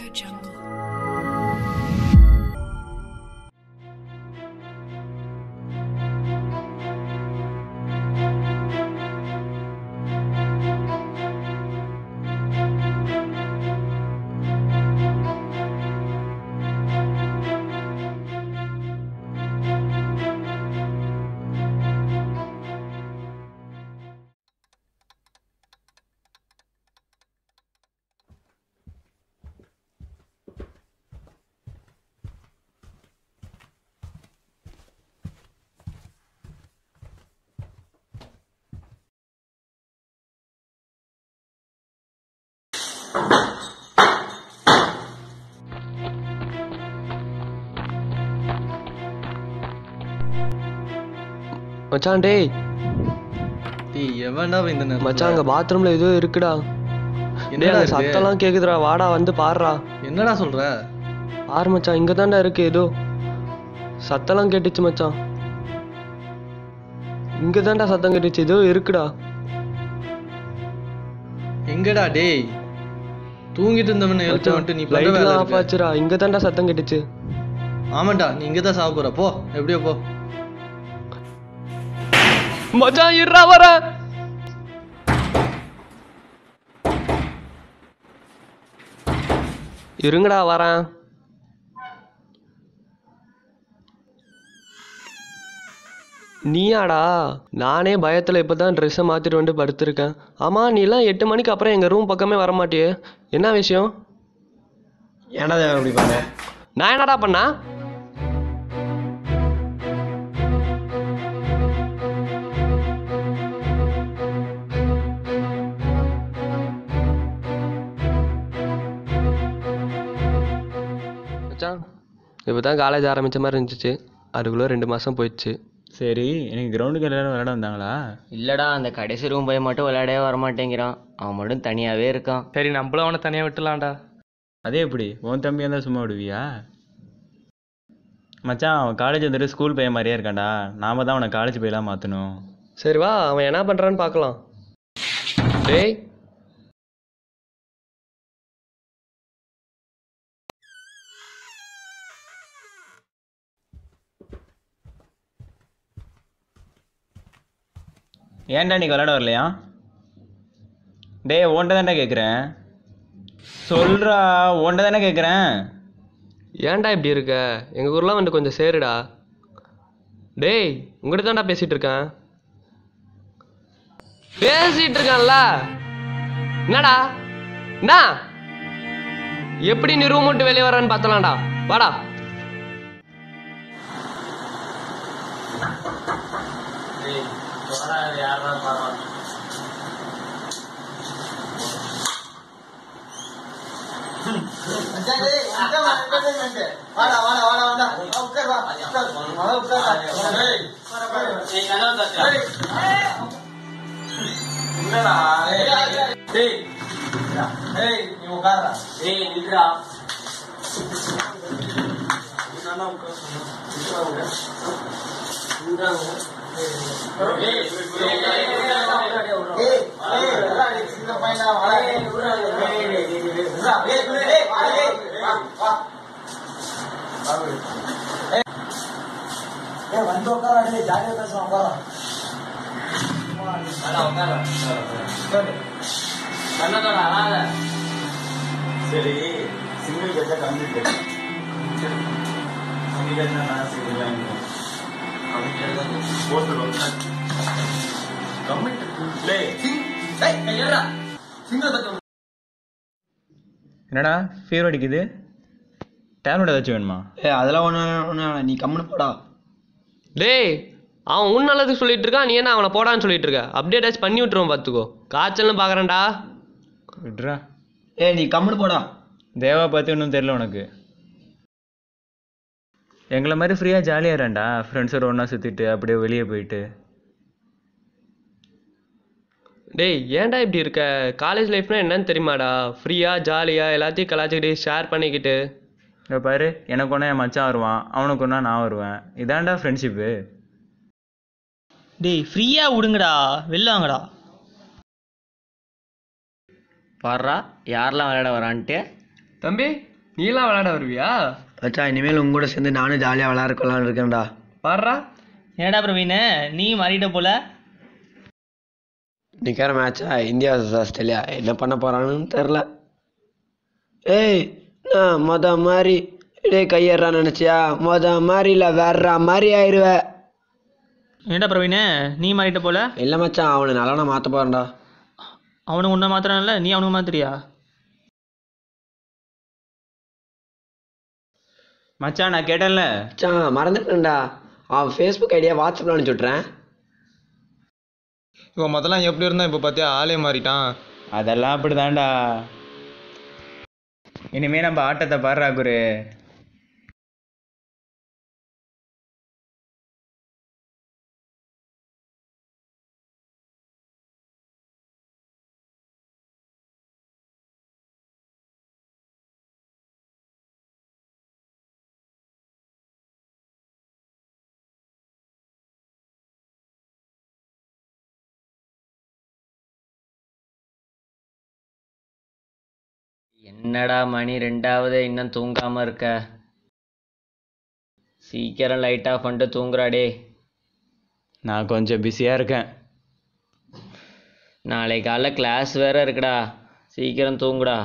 jungle. மச்சான் டேய் டேய் எவன்டா இந்த நேரத்துல? மச்சான் அங்க பாத்ரூம்ல ஏதோ இருக்குடா டேய் என்னடா அங்க இருக்கு? சத்தம்லாம் கேக்குதுடா வாடா வந்து பாருடா என்னடா சொல்ற பாரு மச்சான் இங்க தான்டா இருக்கு ஏதோ சத்தம்லாம் கேட்டுச்சு மச்சான் இங்க தான்டா சத்தம் கேட்டுச்சு ஏதோ இருக்குடா எங்கடா டேய் தூங்கிட்டு இருந்தவன எழுத்த வந்துட்டு நீ பண்ற வேலை லைட்லாம் ஆஃப் இருக்கு. ஆச்சுடா இங்க தான்டா சத்தம் கேட்டுச்சு ஆமாண்டா நீ இங்க தான் சாக போற போ எப்படியோ போ மச்சான் இருடா வரேன் இருங்கடா வரேன் நீயாடா நானே பயத்துல இப்பதான் ட்ரெஸ்ஸை மாத்திட்டு வந்து படுத்திருக்கேன் ஆமா நீ எல்லாம் எட்டு மணிக்கு அப்புறம் எங்க ரூம் பக்கமே வர மாட்டியே என்ன விஷயம் ஏன்டா தேவை அப்படி பண்ண நான் என்னடா பண்ணா மச்சான் இப்போ தான் காலேஜ் ஆரம்பிச்ச மாதிரி இருந்துச்சு அதுக்குள்ளே ரெண்டு மாதம் போயிடுச்சு சரி எனக்கு கிரவுண்டுக்கு எல்லாரும் விளையாட வந்தாங்களா இல்லடா அந்த கடைசி ரூம் போய் மட்டும் விளையாடவே வரமாட்டேங்கிறான் அவன் மட்டும் தனியாவே இருக்கான் சரி நம்மளும் அவனை தனியாக விட்டுலாம்டா அதே எப்படி உன் தம்பியாக இருந்தால் சும்மா விடுவியா மச்சான் அவன் காலேஜ் வந்துட்டு ஸ்கூல் பையன் மாதிரியே இருக்கான்டா நாம தான் அவனை காலேஜ் பையலாக மாற்றணும் சரி வா அவன் என்ன பண்ணுறான்னு பார்க்கலாம் டேய் ஏன்டா நீ விளையாட வரலையா டேய் ஓன்ட்ட தான்டா கேட்குறேன் சொல்றா ஓன்ட்ட தானே கேட்குறேன் ஏன்டா இப்படி இருக்க எங்கள் ஊர்லாம் வந்து கொஞ்சம் சேருடா டேய் உங்கள்கிட்ட தான்டா பேசிட்டு இருக்கேன் பேசிட்டு இருக்கேன்ல என்னடா என்ன எப்படி நீ ரூம் விட்டு வெளியே வரேன்னு பார்த்தலாம்டா வாடா சரி சிங்கிள் பேஜா கம்ப்ளீட் சிங்கிள் பேஜா நான் சிங்கிள் என்னடா ஃபீவர் அடிக்குது டேப்லெட் ஏதாச்சும் வேணுமா ஏ அதெல்லாம் ஒன்று ஒன்று நீ கம்முன்னு போடா டேய் அவன் உன் நல்லதுக்கு சொல்லிட்டு இருக்கான் நீ என்ன அவனை போடான்னு சொல்லிட்டு இருக்க அப்படியே ஏதாச்சும் பண்ணி விட்டுருவோம் பார்த்துக்கோ காய்ச்சல்னு பார்க்குறேன்டா விட்றா ஏ நீ கம்முன்னு போடா தேவா பார்த்து இன்னும் தெரில உனக்கு எங்களை மாதிரி ஃப்ரீயாக ஜாலியாக இருண்டா ஃப்ரெண்ட்ஸோட ஒன்றா சுற்றிட்டு அப்படியே வெளியே போயிட்டு டேய் ஏன்டா இப்படி இருக்க காலேஜ் லைஃப்னா என்னன்னு தெரியுமாடா ஃப்ரீயாக ஜாலியாக எல்லாத்தையும் கலாச்சிக்கிட்டு ஷேர் பண்ணிக்கிட்டு இங்கே பாரு எனக்கு ஒன்றா என் மச்சான் வருவான் அவனுக்கு ஒன்றா நான் வருவேன் இதான்டா ஃப்ரெண்ட்ஷிப்பு டேய் ஃப்ரீயாக விடுங்கடா வெளில வாங்கடா பாடுறா யாரெல்லாம் விளையாட வரான்ட்டு தம்பி நீலாம் விளையாட வருவியா மச்சான் இனிமேல் உங்க கூட சேர்ந்து நானும் ஜாலியாக விளையாடக்கலாம்னு இருக்கேன்டா பாடுறா என்னடா பிரவீன் நீ மாறிட்ட போல நிற்கிற மேட்சா இந்தியா vs ஆஸ்திரேலியா என்ன பண்ண போகிறான்னு தெரில ஏய் நான் மொத மாதிரி டேய் கையேறான்னு நினச்சியா மொத மாதிரி இல்லை வேற மாதிரி ஆயிடுவ என்னடா பிரவீன் நீ மாறிட்ட போல இல்லை மச்சான் அவனை நல்லா மாற்ற போகிறேன்டா அவனுக்கு உன்னை மாத்திரம் இல்ல நீ அவனுக்கு மாத்திரியா மச்சான் நான் கேட்டேன்ல மச்சான் மறந்துட்டேன்டா அவன் ஃபேஸ்புக் ஐடியா வாட்ஸ்அப்பில் அனுப்பிச்சி விட்றேன் இப்போ முதல்ல எப்படி இருந்தா இப்போ பார்த்தியா ஆளே மாறிட்டான் அதெல்லாம் அப்படிதான்டா இனிமே நம்ம ஆட்டத்தை பாடுறா குரு என்னடா மணி ரெண்டாவது இன்னும் தூங்காம இருக்க சீக்கிரம் லைட் ஆஃப் பண்ணிட்டு தூங்குறாடே நான் கொஞ்சம் பிஸியாக இருக்கேன் நாளை காலைல கிளாஸ் வேற இருக்குடா சீக்கிரம் தூங்குடா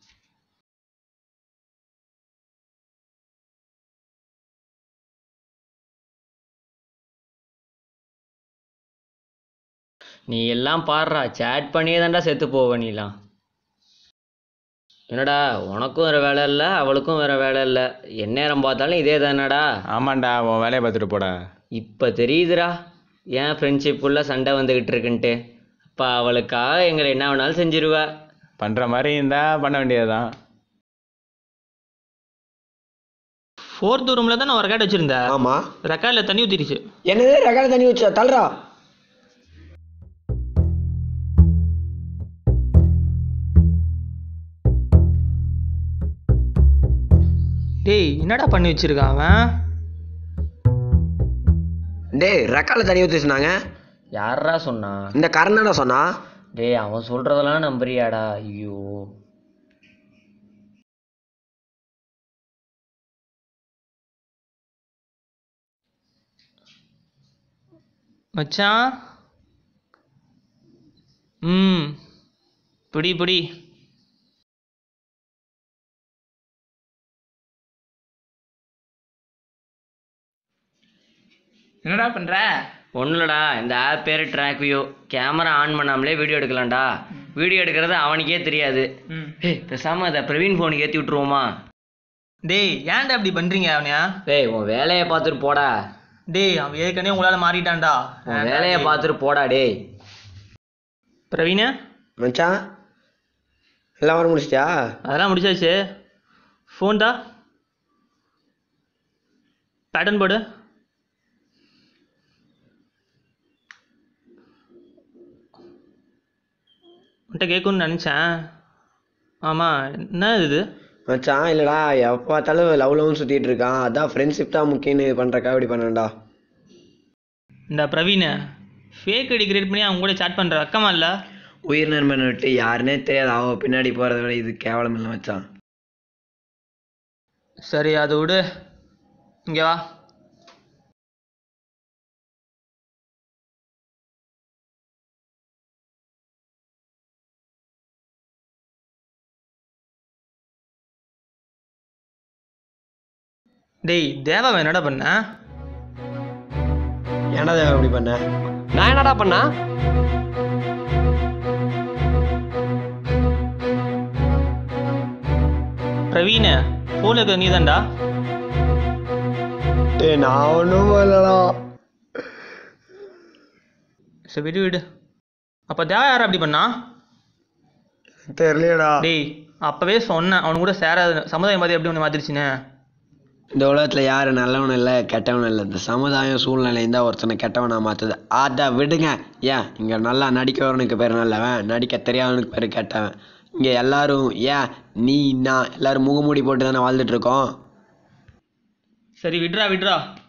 நீ எல்லாம் பாடுறா சேட் பண்ணியே தான்டா செத்து போவ நீலாம் என்னடா உனக்கும் வேற வேலை இல்லை அவளுக்கும் வேற வேலை இல்லை எந்நேரம் பார்த்தாலும் இதே தானடா ஆமாண்டா உன் வேலையை பார்த்துட்டு போடா இப்போ தெரியுதுடா ஏன் ஃப்ரெண்ட்ஷிப்புள்ள சண்டை வந்துக்கிட்டு இருக்குன்ட்டு அப்போ அவளுக்காக எங்களை என்ன வேணாலும் செஞ்சிருவ பண்ணுற மாதிரி இருந்தால் பண்ண வேண்டியதுதான் ஃபோர்த் ரூம்ல தான் நான் ரெக்கார்ட் வச்சிருந்தேன் ஆமாம் ரெக்கார்டில் தண்ணி ஊத்திருச்சு என்னது ரெக்கார்டு தண்ணி வச்சா தள்ளுறா டேய் என்னடா பண்ணி வச்சிருக்கான் அவன் டேய் ரெக்கார்டில் தண்ணி ஊற்றி சொன்னாங்க யாரா சொன்னா இந்த கரணாடா சொன்னா டேய் அவன் சொல்றதெல்லாம் நம்புறியாடா ஐயோ மச்சான் ம் பிடி பிடி என்னடா பண்ற ஒன்றுலடா இந்த ஆப் பேர் ட்ராக் வியூ கேமரா ஆன் பண்ணாமலே வீடியோ எடுக்கலாம்டா வீடியோ எடுக்கிறது அவனுக்கே தெரியாது ம் ஏய் பேசாம அதை பிரவீன் ஃபோனுக்கு ஏற்றி விட்ருவோமா டேய் ஏன்டா இப்படி பண்றீங்க அவனையா டேய் உன் வேலையை பார்த்துட்டு போடா டேய் அவன் ஏற்கனவே உங்களால மாறிட்டான்டா உன் வேலையை பார்த்துட்டு போடா டேய் பிரவீன மச்சான் எல்லாம் வர முடிச்சிட்டியா அதெல்லாம் முடிச்சாச்சு ஃபோன் தா பேட்டர்ன் போடு உன்கிட்ட கேட்கணும்னு நினச்சேன் ஆமாம் என்ன இது மச்சான் இல்லைடா எப்போ பார்த்தாலும் லவ் லவ்னு சுற்றிட்டு இருக்கான் அதான் ஃப்ரெண்ட்ஷிப் தான் முக்கியம்னு பண்ணுறக்கா இப்படி பண்ணேன்டா இந்த பிரவீன் ஃபேக் ஐடி கிரியேட் பண்ணி அவங்க கூட சாட் பண்ணுற வெக்கமா இல்லை உயிர் நண்பனை விட்டு யாருன்னே தெரியாது அவ பின்னாடி போகிறத விட இது கேவலம் இல்லை மச்சான் சரி அதை விடு இங்கே வா டேய் தேவாவை என்னடா பண்ண ஏன்டா தேவா இப்படி பண்ண நான் என்னடா பண்ணா பிரவீன் ஃபோனில் இருக்கிற நீ தான்டா டேய் நான் ஒன்றும் பண்ணலடா சரி விடு விடு அப்போ தேவா யார் அப்படி பண்ணா தெரியலடா டேய் அப்போவே சொன்னேன் அவனு கூட சேராது சமுதாயம் மாதிரி எப்படி ஒன்று மாத்திருச்சுன்னு இந்த உலகத்தில் யார் நல்லவனும் இல்லை கெட்டவனும் இல்லை இந்த சமுதாயம் சூழ்நிலை தான் ஒருத்தனை கெட்டவனா மாற்றுது அதை விடுங்க ஏன் இங்கே நல்லா நடிக்கிறவனுக்கு பேர் நல்லவன் நடிக்க தெரியாதவனுக்கு பேர் கெட்டவன் இங்கே எல்லாரும் ஏன் நீ நான் எல்லாரும் முகமூடி போட்டு தானே வாழ்ந்துட்டு இருக்கோம் சரி விட்றா விட்றா